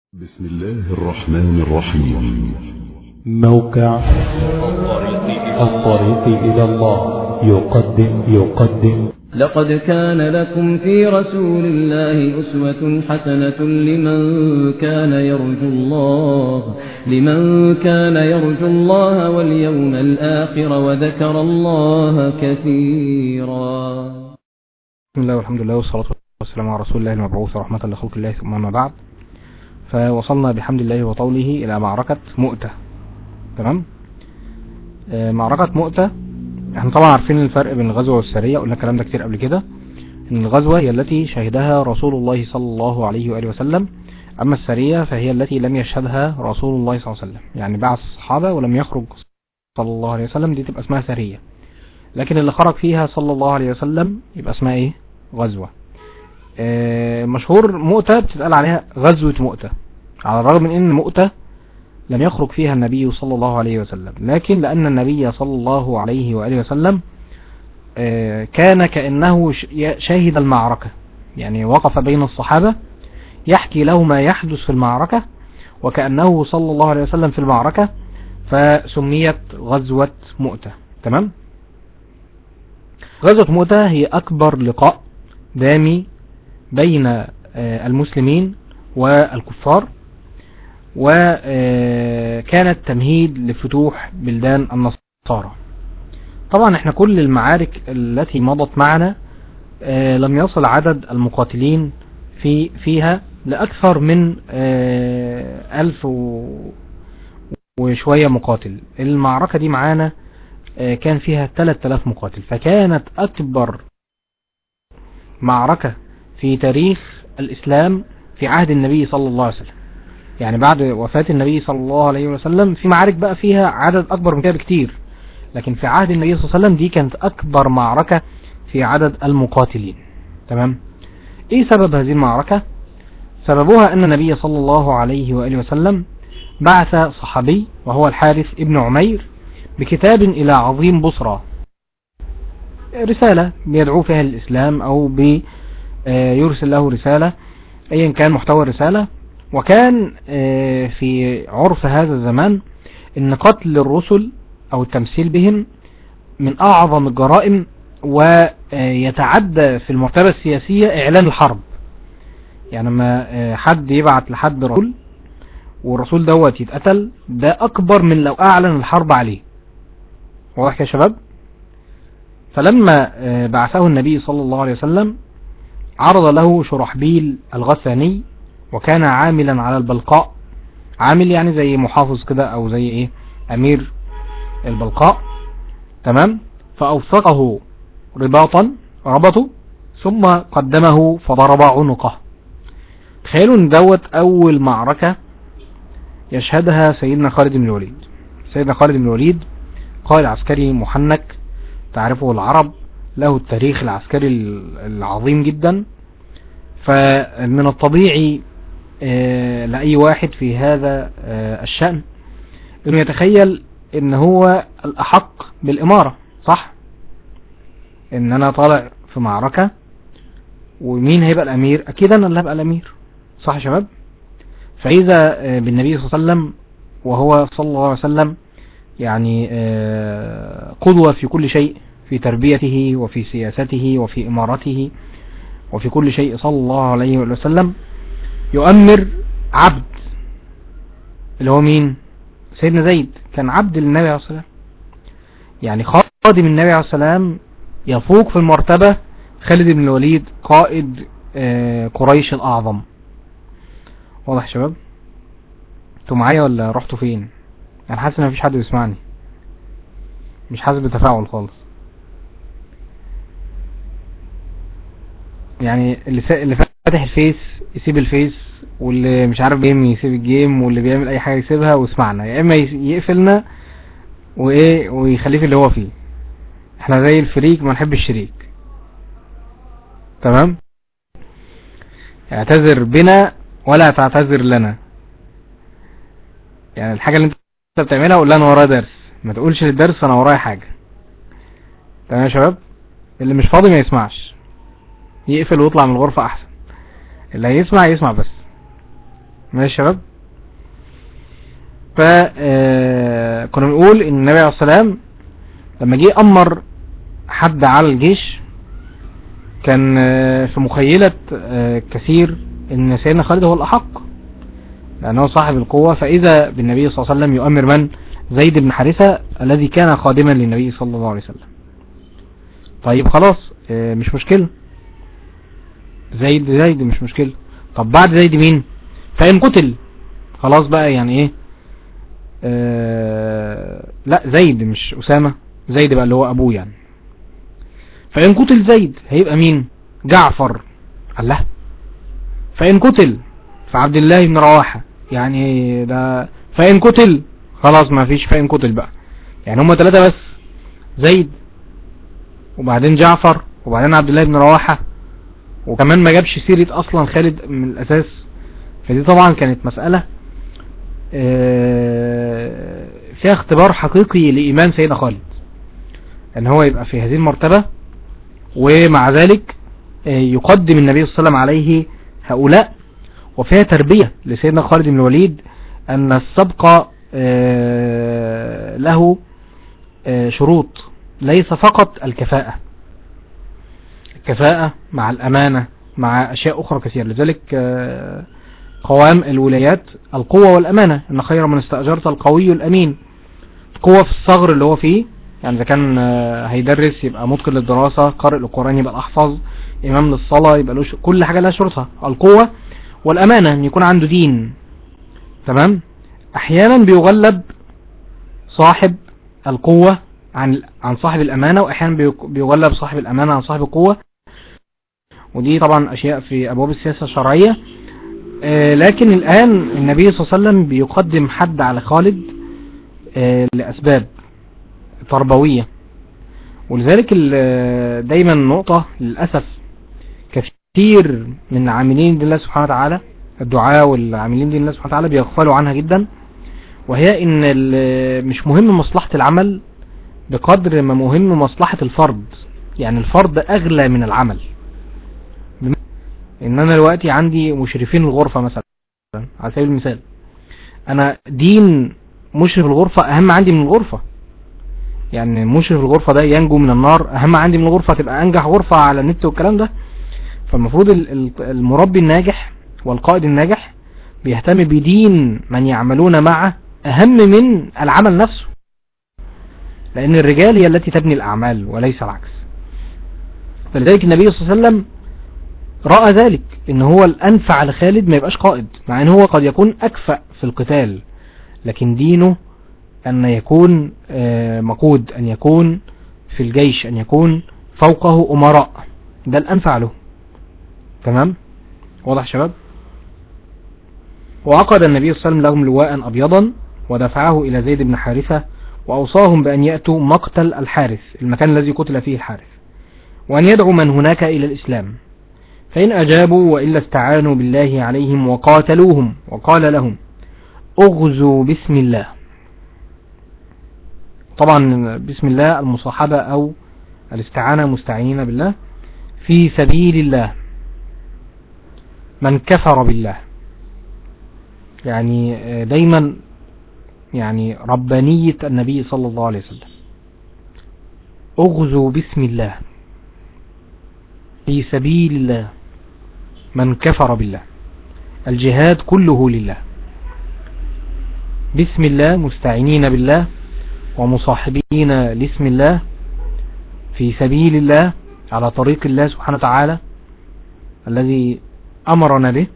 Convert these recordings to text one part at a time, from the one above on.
بسم الله الرحمن الرحيم موقع الطريق إلى الله يقدم يقدم لقد كان لكم في رسول الله أسوة حسنة لمن كان يرجو الله لمن كان يرجو الله واليوم الآخر وذكر الله كثيرا بسم الله والحمد لله والصلاة والسلام على رسول الله المبعوث رحمة لخلق الله ثم ما بعد فوصلنا بحمد الله وطوله إلى معركة مؤتة تمام آه، معركة مؤتة احنا طبعا عارفين الفرق بين الغزوة والسرية قلنا الكلام ده كتير قبل كده ان الغزوة هي التي شهدها رسول الله صلى الله عليه وآله وسلم اما السرية فهي التي لم يشهدها رسول الله صلى الله عليه وسلم يعني بعث الصحابة ولم يخرج صلى الله عليه وسلم دي تبقى اسمها سرية لكن اللي خرج فيها صلى الله عليه وسلم يبقى اسمها ايه غزوة آه، مشهور مؤتة بتتقال عليها غزوة مؤتة على الرغم من ان مؤتة لم يخرج فيها النبي صلى الله عليه وسلم لكن لأن النبي صلى الله عليه وآله وسلم آه، كان كأنه ش- شاهد المعركة يعني وقف بين الصحابة يحكي له ما يحدث في المعركة وكأنه صلى الله عليه وسلم في المعركة فسميت غزوة مؤتة تمام غزوة مؤتة هي أكبر لقاء دامي بين آه، المسلمين والكفار وكانت تمهيد لفتوح بلدان النصارى طبعا احنا كل المعارك التي مضت معنا آه، لم يصل عدد المقاتلين في فيها لأكثر من آه، ألف و- وشوية مقاتل المعركة دي معانا آه، كان فيها 3000 مقاتل فكانت أكبر معركة في تاريخ الإسلام في عهد النبي صلى الله عليه وسلم يعني بعد وفاة النبي صلى الله عليه وسلم في معارك بقى فيها عدد أكبر من كده بكتير لكن في عهد النبي صلى الله عليه وسلم دي كانت أكبر معركة في عدد المقاتلين تمام إيه سبب هذه المعركة سببها أن النبي صلى الله عليه وآله وسلم بعث صحابي وهو الحارث ابن عمير بكتاب إلى عظيم بصرى رسالة بيدعو فيها الإسلام أو بيرسل له رسالة أيا كان محتوى الرسالة وكان آه، في عرف هذا الزمان ان قتل الرسل او التمثيل بهم من اعظم الجرائم ويتعدى في المرتبة السياسية اعلان الحرب يعني لما آه، حد يبعت لحد رسول والرسول دوت يتقتل ده اكبر من لو اعلن الحرب عليه واضح يا شباب فلما آه، بعثه النبي صلى الله عليه وسلم عرض له شرحبيل الغساني وكان عاملا على البلقاء عامل يعني زي محافظ كده او زي ايه امير البلقاء تمام فاوثقه رباطا ربطه ثم قدمه فضرب عنقه تخيلوا ان دوت اول معركة يشهدها سيدنا خالد بن الوليد سيدنا خالد بن الوليد قائد عسكري محنك تعرفه العرب له التاريخ العسكري العظيم جدا فمن الطبيعي آه، لأي واحد في هذا آه، الشأن انه يتخيل ان هو الاحق بالامارة صح ان انا طالع في معركة ومين هيبقى الامير اكيد انا اللي هبقى الامير صح يا شباب فاذا آه، بالنبي صلى الله عليه وسلم وهو صلى الله عليه وسلم يعني آه، قدوة في كل شيء في تربيته وفي سياسته وفي امارته وفي كل شيء صلى الله عليه وسلم يؤمر عبد اللي هو مين سيدنا زيد كان عبد للنبي عليه الصلاة والسلام يعني خادم النبي عليه الصلاة والسلام يفوق في المرتبة خالد بن الوليد قائد آه، قريش الأعظم واضح يا شباب انتوا معايا ولا رحتوا فين انا حاسس ان مفيش حد بيسمعني مش حاسس بتفاعل خالص يعني اللي فا... اللي فاتح الفيس يسيب الفيس واللي مش عارف جيم يسيب الجيم واللي بيعمل اي حاجه يسيبها ويسمعنا يا اما يس- يقفلنا وايه ويخليه في اللي هو فيه احنا زي الفريق ما نحب الشريك تمام اعتذر بنا ولا تعتذر لنا يعني الحاجه اللي انت بتعملها قول لها انا ورايا درس ما تقولش للدرس انا ورايا حاجه تمام يا شباب اللي مش فاضي ما يسمعش يقفل ويطلع من الغرفة احسن اللي هيسمع يسمع بس ماشي يا شباب ف آه، كنا بنقول ان النبي عليه الصلاه والسلام لما جه امر حد على الجيش كان آه، في مخيلة آه، كثير ان سيدنا خالد هو الاحق لانه صاحب القوة فاذا بالنبي صلى الله عليه وسلم يؤمر من زيد بن حارثة الذي كان خادما للنبي صلى الله عليه وسلم طيب خلاص آه، مش مشكلة زيد زيد مش مشكلة طب بعد زيد مين فإن قتل خلاص بقى يعني ايه آه لا زيد مش أسامة زيد بقى اللي هو أبوه يعني فإن قتل زيد هيبقى مين جعفر الله فإن قتل فعبد الله بن رواحة يعني ده فإن قتل خلاص ما فيش فإن قتل بقى يعني هما ثلاثة بس زيد وبعدين جعفر وبعدين عبد الله بن رواحة وكمان ما جابش سيرة اصلا خالد من الاساس فدي طبعا كانت مسألة آه، فيها اختبار حقيقي لإيمان سيدنا خالد ان هو يبقى في هذه المرتبة ومع ذلك آه، يقدم النبي صلى الله عليه وسلم عليه هؤلاء وفيها تربية لسيدنا خالد بن الوليد ان السبق آه، له آه، شروط ليس فقط الكفاءة الكفاءة مع الأمانة مع أشياء أخرى كثيرة لذلك آه، قوام الولايات القوة والأمانة إن خير من استأجرت القوي الأمين القوة في الصغر اللي هو فيه يعني إذا كان آه، هيدرس يبقى متقن للدراسة قارئ للقرآن يبقى الأحفظ إمام للصلاة يبقى له ش- كل حاجة لها شروطها القوة والأمانة إن يكون عنده دين تمام أحيانا بيغلب صاحب القوة عن عن صاحب الأمانة وأحيانا بيق- بيغلب صاحب الأمانة عن صاحب القوة ودي طبعا أشياء في أبواب السياسة الشرعية آه، لكن الآن النبي صلى الله عليه وسلم بيقدم حد على خالد آه، لأسباب تربوية ولذلك ال- آه، دايما نقطة للأسف كثير من عاملين دين الله سبحانه وتعالى الدعاء والعاملين دين الله سبحانه وتعالى بيغفلوا عنها جدا وهي ان ال- مش مهم مصلحة العمل بقدر ما مهم مصلحة الفرد يعني الفرد اغلى من العمل بم- ان انا دلوقتي عندي مشرفين الغرفة مثلا على سبيل المثال انا دين مشرف الغرفة اهم عندي من الغرفة يعني مشرف الغرفة ده ينجو من النار اهم عندي من الغرفة تبقى انجح غرفة على النت والكلام ده فالمفروض ال- ال- المربي الناجح والقائد الناجح بيهتم بدين من يعملون معه اهم من العمل نفسه لان الرجال هي التي تبني الاعمال وليس العكس فلذلك النبي صلى الله عليه وسلم رأى ذلك ان هو الانفع لخالد ما يبقاش قائد مع ان هو قد يكون اكفأ في القتال لكن دينه ان يكون آه، مقود ان يكون في الجيش ان يكون فوقه امراء ده الانفع له تمام واضح يا شباب وعقد النبي صلى الله عليه وسلم لهم لواء ابيضا ودفعه الى زيد بن حارثة واوصاهم بان يأتوا مقتل الحارث المكان الذي قتل فيه الحارث وان يدعوا من هناك الى الاسلام فإن أجابوا وإلا استعانوا بالله عليهم وقاتلوهم وقال لهم اغزوا بسم الله طبعا بسم الله المصاحبة أو الاستعانة مستعينين بالله في سبيل الله من كفر بالله يعني آه، دايما يعني ربانية النبي صلى الله عليه وسلم اغزوا بسم الله في سبيل الله من كفر بالله الجهاد كله لله بسم الله مستعينين بالله ومصاحبين لاسم الله في سبيل الله على طريق الله سبحانه وتعالى الذي أمرنا به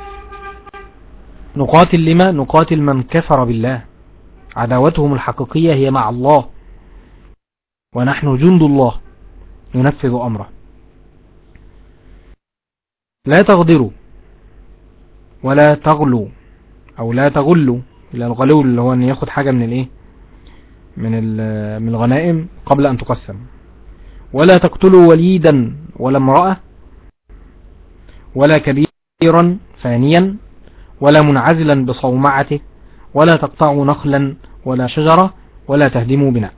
نقاتل لما نقاتل من كفر بالله عداوتهم الحقيقية هي مع الله ونحن جند الله ننفذ أمره لا تغدروا ولا تغلوا او لا تغلوا الى الغلو اللي هو ان ياخد حاجة من الايه من ال- من الغنائم قبل ان تقسم ولا تقتلوا وليدا ولا امرأة ولا كبيرا فانيا ولا منعزلا بصومعته ولا تقطعوا نخلا ولا شجرة ولا تهدموا بناء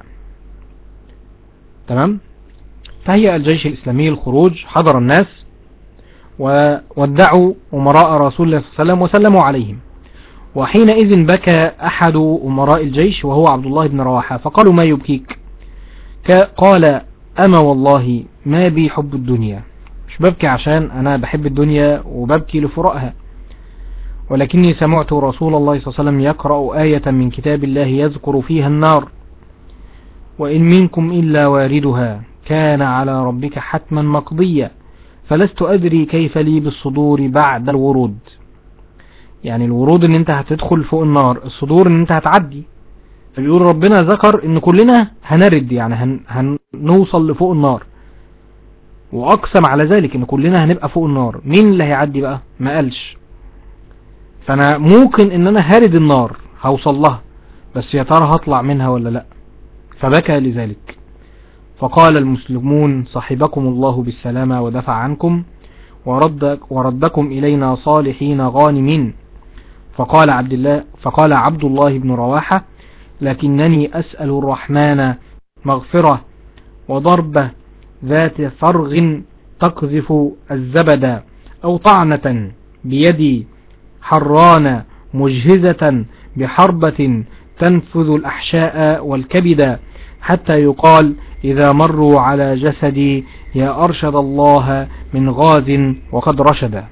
تمام تهيأ الجيش الإسلامي الخروج حضر الناس وودعوا أمراء رسول الله صلى الله عليه وسلم وسلموا عليهم وحينئذ بكى أحد أمراء الجيش وهو عبد الله بن رواحة فقالوا ما يبكيك قال أما والله ما بي حب الدنيا مش ببكي عشان أنا بحب الدنيا وببكي لفرائها ولكني سمعت رسول الله صلى الله عليه وسلم يقرأ آية من كتاب الله يذكر فيها النار وإن منكم إلا واردها كان على ربك حتما مقضيا فلست أدري كيف لي بالصدور بعد الورود يعني الورود ان انت هتدخل فوق النار الصدور ان انت هتعدي فبيقول ربنا ذكر ان كلنا هنرد يعني هن هنوصل لفوق النار واقسم على ذلك ان كلنا هنبقى فوق النار مين اللي هيعدي بقى ما قالش فانا ممكن ان انا هارد النار هوصل لها بس يا ترى هطلع منها ولا لا فبكى لذلك فقال المسلمون صحبكم الله بالسلامة ودفع عنكم ورد وردكم إلينا صالحين غانمين فقال عبد الله فقال عبد الله بن رواحة لكنني أسأل الرحمن مغفرة وضربة ذات فرغ تقذف الزبد أو طعنة بيدي حران مجهزة بحربة تنفذ الأحشاء والكبد حتى يقال إذا مروا على جسدي يا أرشد الله من غاز وقد رشد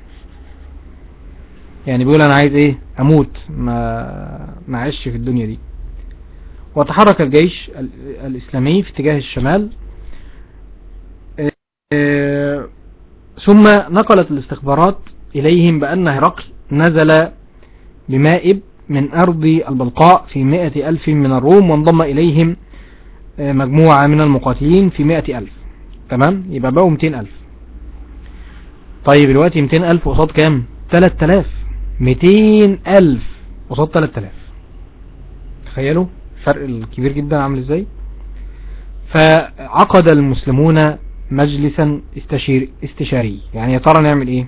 يعني بيقول أنا عايز إيه أموت ما ما عيش في الدنيا دي وتحرك الجيش الإسلامي في اتجاه الشمال ثم نقلت الاستخبارات إليهم بأن هرقل نزل بمائب من أرض البلقاء في مائة ألف من الروم وانضم إليهم مجموعة من المقاتلين في مائة ألف تمام يبقى بقوا مئتين ألف طيب الوقت مئتين ألف قصاد كام تلات تلاف مئتين ألف قصاد تلات تلاف تخيلوا الفرق الكبير جدا عامل ازاي فعقد المسلمون مجلسا استشير استشاري يعني يا ترى نعمل ايه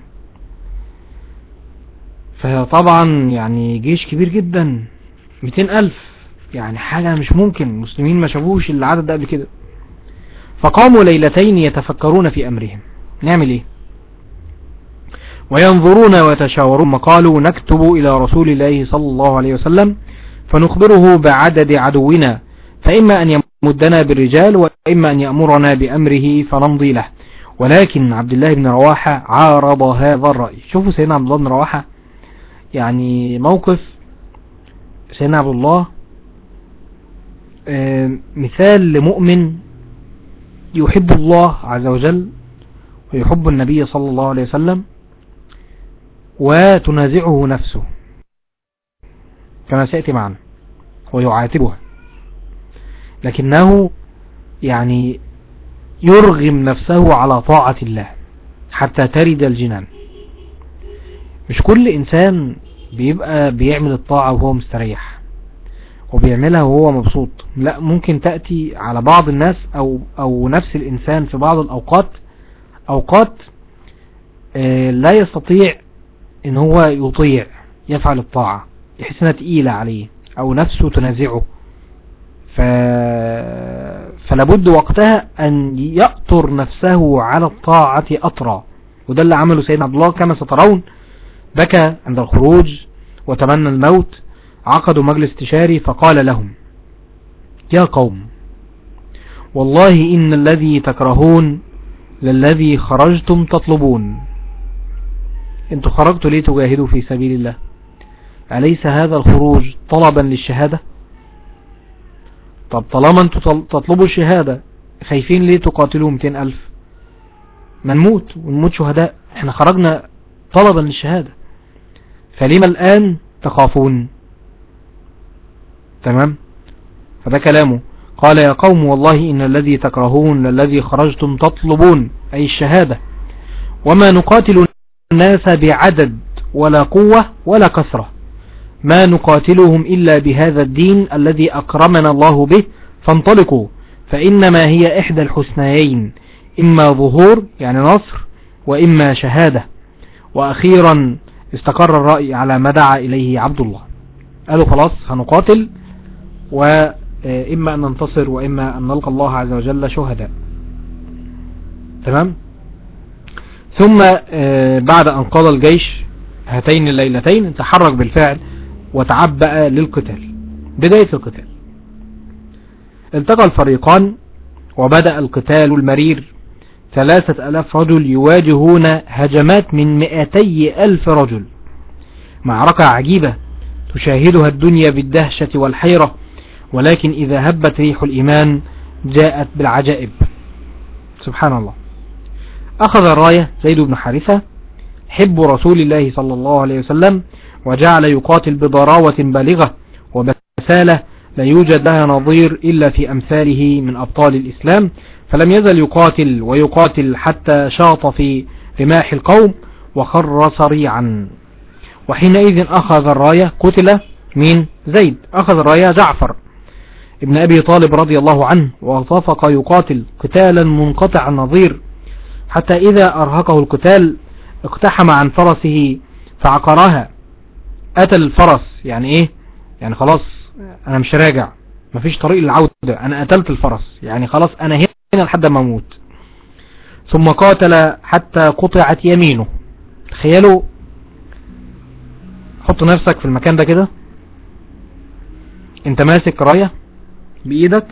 فطبعا يعني جيش كبير جدا 200 ألف يعني حاجة مش ممكن المسلمين ما شافوش العدد ده قبل كده فقاموا ليلتين يتفكرون في أمرهم نعمل ايه وينظرون ويتشاورون قالوا نكتب إلى رسول الله صلى الله عليه وسلم فنخبره بعدد عدونا فإما أن يمدنا بالرجال وإما أن يأمرنا بأمره فنمضي له ولكن عبد الله بن رواحة عارض هذا الرأي شوفوا سيدنا عبد الله بن رواحة يعني موقف سيدنا عبد الله مثال لمؤمن يحب الله عز وجل ويحب النبي صلى الله عليه وسلم وتنازعه نفسه كما سيأتي معنا ويعاتبها لكنه يعني يرغم نفسه على طاعة الله حتى ترد الجنان مش كل انسان بيبقى بيعمل الطاعة وهو مستريح وبيعملها وهو مبسوط لا ممكن تأتي على بعض الناس او, أو نفس الانسان في بعض الاوقات اوقات لا يستطيع ان هو يطيع يفعل الطاعة يحس انها تقيلة عليه او نفسه تنازعه ف... فلابد وقتها ان يأطر نفسه على الطاعة اطرا وده اللي عمله سيدنا عبد الله كما سترون بكى عند الخروج وتمنى الموت عقدوا مجلس استشاري فقال لهم يا قوم والله إن الذي تكرهون للذي خرجتم تطلبون انتوا خرجتوا ليه تجاهدوا في سبيل الله أليس هذا الخروج طلبا للشهادة طب طالما انتوا تطلبوا الشهادة خايفين ليه تقاتلوا 200 ألف ما نموت ونموت شهداء احنا خرجنا طلبا للشهادة فلما الآن تخافون تمام فده كلامه قال يا قوم والله إن الذي تكرهون الذي خرجتم تطلبون أي الشهادة وما نقاتل الناس بعدد ولا قوة ولا كثرة ما نقاتلهم إلا بهذا الدين الذي أكرمنا الله به فانطلقوا فإنما هي إحدى الحسنيين إما ظهور يعني نصر وإما شهادة وأخيرا استقر الرأي على ما دعا إليه عبد الله قالوا خلاص هنقاتل وإما أن ننتصر وإما أن نلقى الله عز وجل شهداء تمام ثم آه، بعد أن قضى الجيش هاتين الليلتين تحرك بالفعل وتعبأ للقتال بداية القتال التقى الفريقان وبدأ القتال المرير ثلاثة ألاف رجل يواجهون هجمات من مئتي ألف رجل معركة عجيبة تشاهدها الدنيا بالدهشة والحيرة ولكن إذا هبت ريح الإيمان جاءت بالعجائب سبحان الله أخذ الراية زيد بن حارثة حب رسول الله صلى الله عليه وسلم وجعل يقاتل بضراوة بالغة وبسالة لا يوجد لها نظير إلا في أمثاله من أبطال الإسلام فلم يزل يقاتل ويقاتل حتى شاط في رماح القوم وخر صريعا وحينئذ أخذ الراية قتل مين زيد أخذ الراية جعفر ابن أبي طالب رضي الله عنه وصفق يقاتل قتالا منقطع النظير حتى إذا أرهقه القتال اقتحم عن فرسه فعقرها قتل الفرس يعني ايه يعني خلاص انا مش راجع مفيش طريق للعودة انا قتلت الفرس يعني خلاص انا هنا لحد ما اموت ثم قاتل حتى قطعت يمينه تخيلوا حط نفسك في المكان ده كده انت ماسك راية بايدك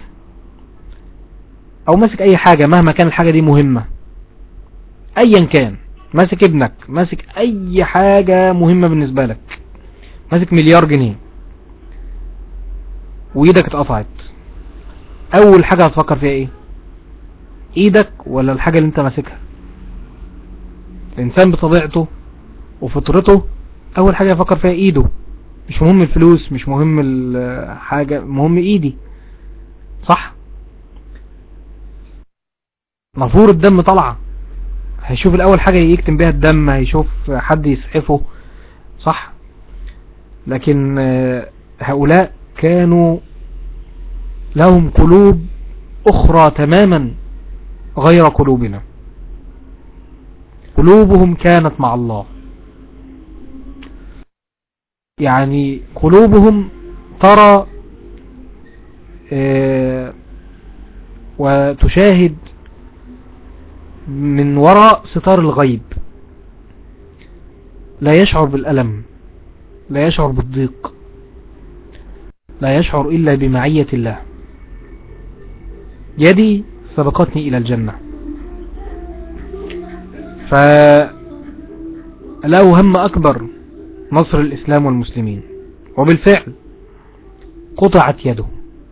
او ماسك اي حاجة مهما كان الحاجة دي مهمة ايا كان ماسك ابنك ماسك اي حاجة مهمة بالنسبة لك ماسك مليار جنيه وايدك اتقطعت اول حاجة هتفكر فيها ايه ايدك ولا الحاجة اللي انت ماسكها الانسان بطبيعته وفطرته اول حاجة يفكر فيها ايده مش مهم الفلوس مش مهم الحاجة مهم ايدي صح نافور الدم طالعه هيشوف الاول حاجة يكتم بها الدم هيشوف حد يسعفه صح لكن هؤلاء كانوا لهم قلوب اخرى تماما غير قلوبنا قلوبهم كانت مع الله يعني قلوبهم ترى وتشاهد من وراء ستار الغيب لا يشعر بالألم لا يشعر بالضيق لا يشعر إلا بمعية الله يدي سبقتني إلى الجنة فله هم أكبر نصر الإسلام والمسلمين وبالفعل قطعت يده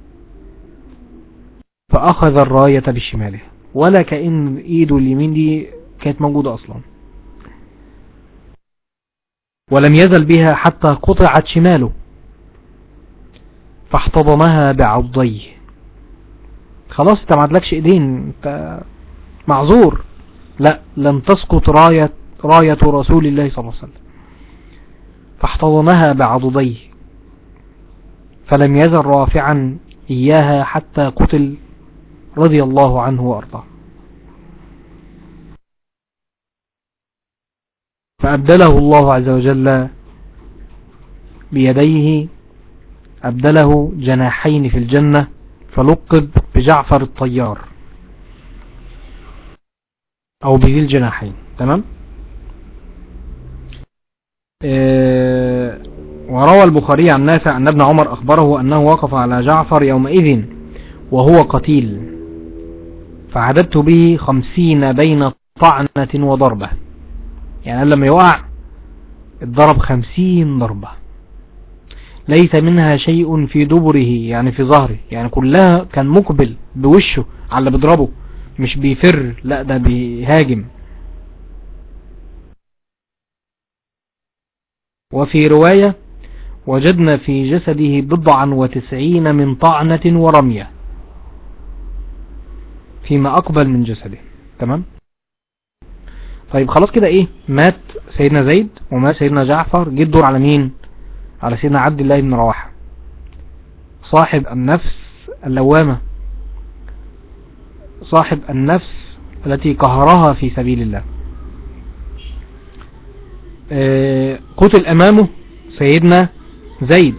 فأخذ الراية بشماله ولا كأن ايده اليمين دي كانت موجودة اصلا ولم يزل بها حتى قطعت شماله فاحتضنها بعضيه خلاص انت ما عدلكش ايدين انت معذور لا لن تسقط راية, راية رسول الله صلى الله عليه وسلم فاحتضنها بعضديه فلم يزل رافعا إياها حتى قتل رضي الله عنه وأرضاه فأبدله الله عز وجل بيديه أبدله جناحين في الجنة فلقب بجعفر الطيار أو بذي الجناحين تمام اه وروى البخاري عن نافع أن ابن عمر أخبره أنه وقف على جعفر يومئذ وهو قتيل فعددت به خمسين بين طعنة وضربة يعني لما يقع الضرب خمسين ضربة ليس منها شيء في دبره يعني في ظهره يعني كلها كان مقبل بوشه على اللي بيضربه مش بيفر لا ده بيهاجم وفي رواية وجدنا في جسده بضعا وتسعين من طعنة ورمية فيما أقبل من جسده تمام طيب خلاص كده ايه مات سيدنا زيد ومات سيدنا جعفر جه الدور على مين على سيدنا عبد الله بن رواحه صاحب النفس اللوامة صاحب النفس التي قهرها في سبيل الله آه قتل امامه سيدنا زيد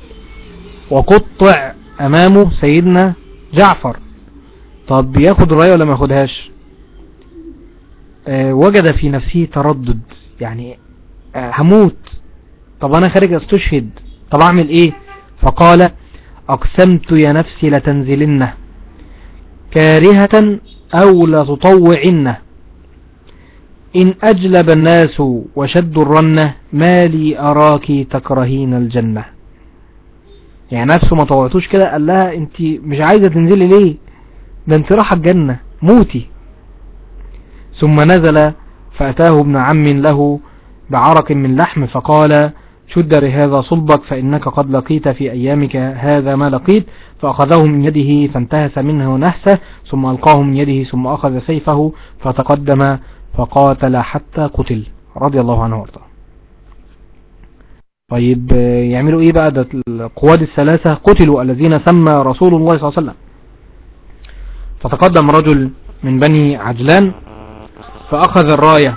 وقطع امامه سيدنا جعفر طب ياخد الراية ولا ما ياخدهاش آه، وجد في نفسه تردد يعني آه، هموت طب انا خارج استشهد طب اعمل ايه فقال اقسمت يا نفسي لتنزلن كارهة او لتطوعن إن أجلب الناس وشدوا الرنة ما لي أراك تكرهين الجنة يعني نفسه ما طوعتوش كده قال لها انت مش عايزة تنزلي ليه ده انت راح الجنة موتي ثم نزل فأتاه ابن عم له بعرق من لحم فقال شد لهذا صلبك فإنك قد لقيت في أيامك هذا ما لقيت فأخذه من يده فانتهس منه نهسه ثم ألقاه من يده ثم أخذ سيفه فتقدم فقاتل حتى قتل رضي الله عنه وارضاه طيب آه، يعملوا ايه بقى ده القواد الثلاثة قتلوا الذين سمى رسول الله صلى الله عليه وسلم فتقدم رجل من بني عجلان فأخذ الراية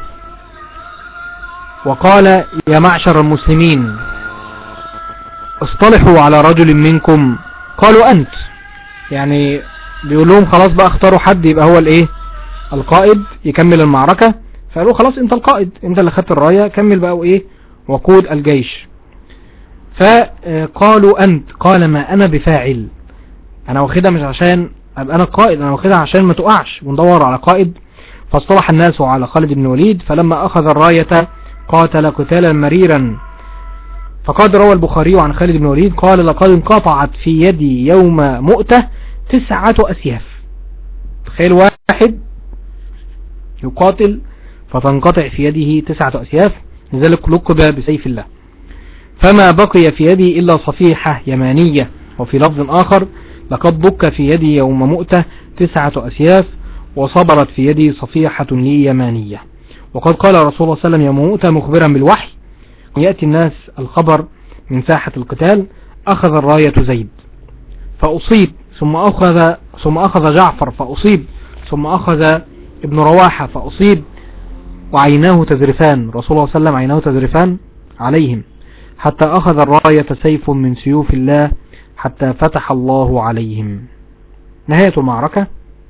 وقال يا معشر المسلمين اصطلحوا على رجل منكم قالوا أنت يعني بيقول لهم خلاص بقى اختاروا حد يبقى هو الايه القائد يكمل المعركة فقالوا خلاص انت القائد انت اللي خدت الراية كمل بقى وايه وقود الجيش فقالوا انت قال ما انا بفاعل انا واخدها مش عشان ابقى انا القائد انا واخدها عشان ما تقعش وندور على قائد فاصطلح الناس على خالد بن وليد فلما اخذ الراية قاتل قتالا مريرا فقد روى البخاري عن خالد بن وليد قال لقد انقطعت في يدي يوم مؤتة تسعة أسياف تخيل واحد يقاتل فتنقطع في يده تسعة أسياف لذلك لقب بسيف الله فما بقي في يدي إلا صفيحة يمانية وفي لفظ آخر لقد بك في يدي يوم مؤتة تسعة أسياف وصبرت في يدي صفيحة لي يمانية وقد قال رسول الله صلى الله عليه وسلم يوم مؤتة مخبرا بالوحي ويأتي الناس الخبر من ساحة القتال أخذ الراية زيد فأصيب ثم أخذ ثم أخذ جعفر فأصيب ثم أخذ ابن رواحة فأصيب وعيناه تذرفان رسول الله صلى الله عليه وسلم عيناه تذرفان عليهم حتى أخذ الراية سيف من سيوف الله حتى فتح الله عليهم نهاية المعركة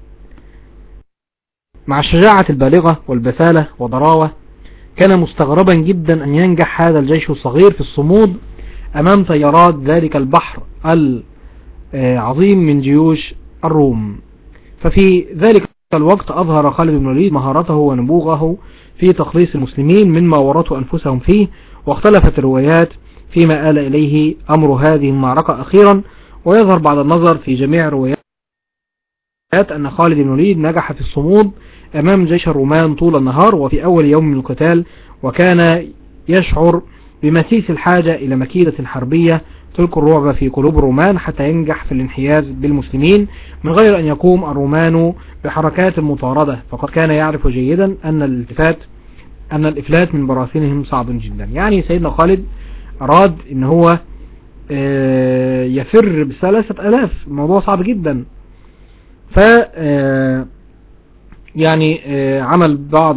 مع الشجاعة البالغة والبسالة وضراوة كان مستغربا جدا أن ينجح هذا الجيش الصغير في الصمود أمام تيارات ذلك البحر العظيم من جيوش الروم ففي ذلك الوقت أظهر خالد بن الوليد مهارته ونبوغه في تخليص المسلمين مما ورطوا أنفسهم فيه واختلفت الروايات فيما آل إليه أمر هذه المعركة أخيرا ويظهر بعد النظر في جميع الروايات أن خالد بن الوليد نجح في الصمود أمام جيش الرومان طول النهار وفي أول يوم من القتال وكان يشعر بمسيس الحاجة إلى مكيدة حربية تلك الرعب في قلوب الرومان حتى ينجح في الانحياز بالمسلمين من غير أن يقوم الرومان بحركات المطاردة فقد كان يعرف جيدا أن الالتفات أن الإفلات من براثنهم صعب جدا يعني سيدنا خالد أراد أن هو آه، يفر بثلاثة ألاف الموضوع صعب جدا ف آه، يعني آه، عمل بعض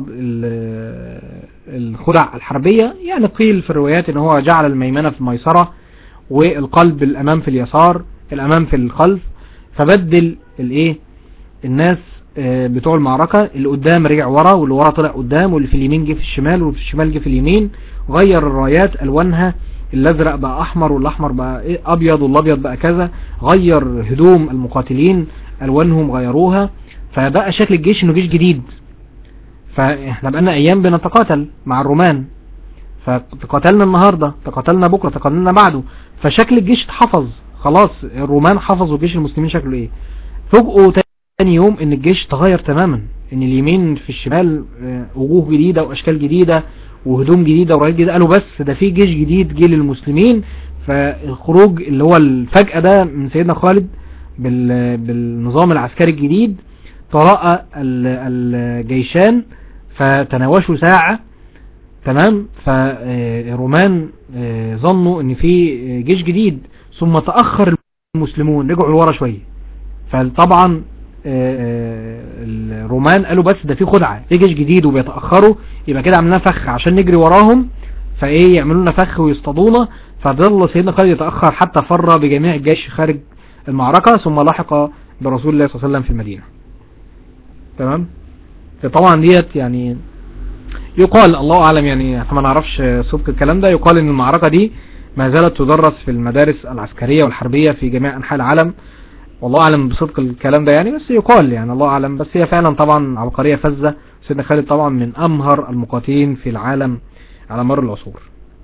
الخدع الحربية يعني قيل في الروايات ان هو جعل الميمنة في الميسرة والقلب الامام في اليسار الامام في الخلف فبدل الايه الناس آه، بتوع المعركة اللي قدام رجع ورا واللي ورا طلع قدام واللي في اليمين جه في الشمال واللي في الشمال جه في اليمين غير الرايات الوانها الازرق بقى احمر والاحمر بقى إيه ابيض والابيض بقى كذا غير هدوم المقاتلين الوانهم غيروها فبقى شكل الجيش انه جيش جديد فاحنا بقالنا ايام بنتقاتل مع الرومان فتقاتلنا النهاردة تقاتلنا بكرة تقاتلنا بعده فشكل الجيش اتحفظ خلاص الرومان حفظوا جيش المسلمين شكله ايه فوجئوا تاني يوم ان الجيش تغير تماما ان اليمين في الشمال آه، وجوه جديدة واشكال جديدة وهدوم جديدة ورايات جديدة قالوا بس ده في جيش جديد جه للمسلمين فالخروج اللي هو الفجأة ده من سيدنا خالد بالنظام العسكري الجديد طرأ الجيشان فتناوشوا ساعة تمام فالرومان آه، ظنوا ان في جيش جديد ثم تأخر المسلمون رجعوا لورا شوية فطبعا آه، آه، الرومان قالوا بس ده في خدعة في جيش جديد وبيتأخروا يبقى كده عملنا فخ عشان نجري وراهم فايه يعملوا لنا فخ ويصطادونا فظل سيدنا خالد يتأخر حتى فر بجميع الجيش خارج المعركة ثم لحق برسول الله صلى الله عليه وسلم في المدينة تمام طبعا ديت يعني يقال الله اعلم يعني احنا ما نعرفش صدق الكلام ده يقال ان المعركة دي ما زالت تدرس في المدارس العسكرية والحربية في جميع انحاء العالم والله اعلم بصدق الكلام ده يعني بس يقال يعني الله اعلم بس هي فعلا طبعا عبقرية فزة سيدنا خالد طبعا من امهر المقاتلين في العالم على مر العصور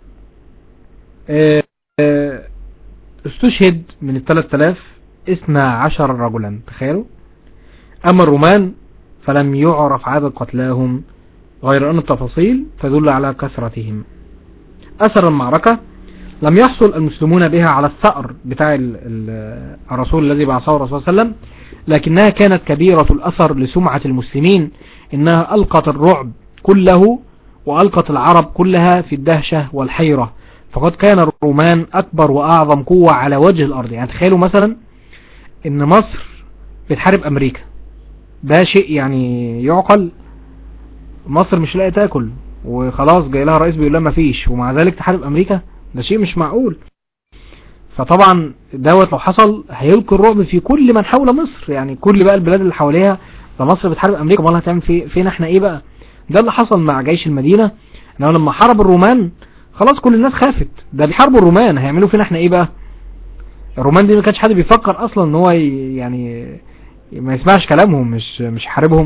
اه اه استشهد من الثلاث الاف اثنى عشر رجلا تخيلوا اما الرومان فلم يعرف عدد قتلاهم غير ان التفاصيل تدل على كثرتهم اثر المعركة لم يحصل المسلمون بها على الثأر بتاع الرسول الذي بعثه الرسول صلى الله عليه وسلم لكنها كانت كبيرة الأثر لسمعة المسلمين إنها ألقت الرعب كله وألقت العرب كلها في الدهشة والحيرة فقد كان الرومان أكبر وأعظم قوة على وجه الأرض يعني تخيلوا مثلا إن مصر بتحارب أمريكا ده شيء يعني يعقل مصر مش لاقي تاكل وخلاص جاي لها رئيس بيقول لها مفيش ومع ذلك تحارب أمريكا ده شيء مش معقول فطبعا دوت لو حصل هيلقي الرعب في كل من حول مصر يعني كل بقى البلاد اللي حواليها ده مصر بتحارب امريكا امال هتعمل في فين احنا ايه بقى ده اللي حصل مع جيش المدينة انه لما حارب الرومان خلاص كل الناس خافت ده بيحاربوا الرومان هيعملوا فين احنا ايه بقى الرومان دي ما كانش حد بيفكر اصلا ان هو يعني ما يسمعش كلامهم مش مش يحاربهم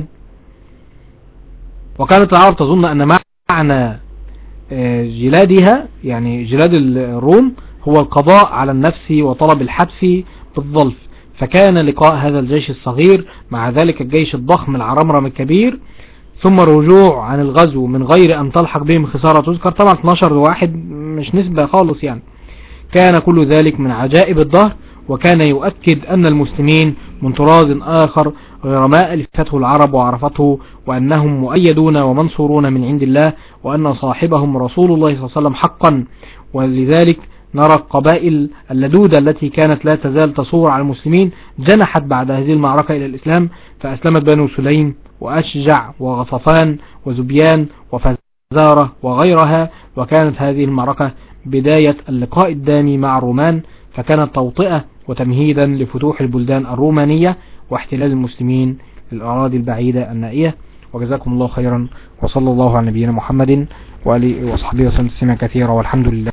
وكانت العرب تظن ان معنى جلادها يعني جلاد الروم هو القضاء على النفس وطلب الحبس بالظلف فكان لقاء هذا الجيش الصغير مع ذلك الجيش الضخم العرمرم الكبير ثم رجوع عن الغزو من غير أن تلحق بهم خسارة تذكر طبعا 12 واحد مش نسبة خالص يعني كان كل ذلك من عجائب الظهر وكان يؤكد أن المسلمين من طراز آخر غير ما ألفته العرب وعرفته وأنهم مؤيدون ومنصورون من عند الله وأن صاحبهم رسول الله صلى الله عليه وسلم حقا ولذلك نرى القبائل اللدودة التي كانت لا تزال تصور على المسلمين جنحت بعد هذه المعركة إلى الإسلام فأسلمت بنو سليم وأشجع وغطفان وزبيان وفزارة وغيرها وكانت هذه المعركة بداية اللقاء الدامي مع الرومان فكانت توطئة وتمهيدا لفتوح البلدان الرومانية واحتلال المسلمين للأراضي البعيدة النائية وجزاكم الله خيرا وصلى الله على نبينا محمد وآله وصحبه وسلم تسليما كثيرا والحمد لله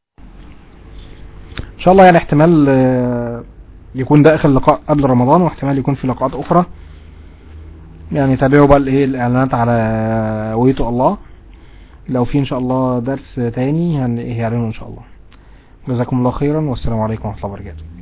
ان شاء الله يعني احتمال يكون ده اخر لقاء قبل رمضان واحتمال يكون في لقاءات اخرى يعني تابعوا بقى الايه الاعلانات على ويتو الله لو في ان شاء الله درس تاني هيعلنوا ان شاء الله جزاكم الله خيرا والسلام عليكم ورحمة الله وبركاته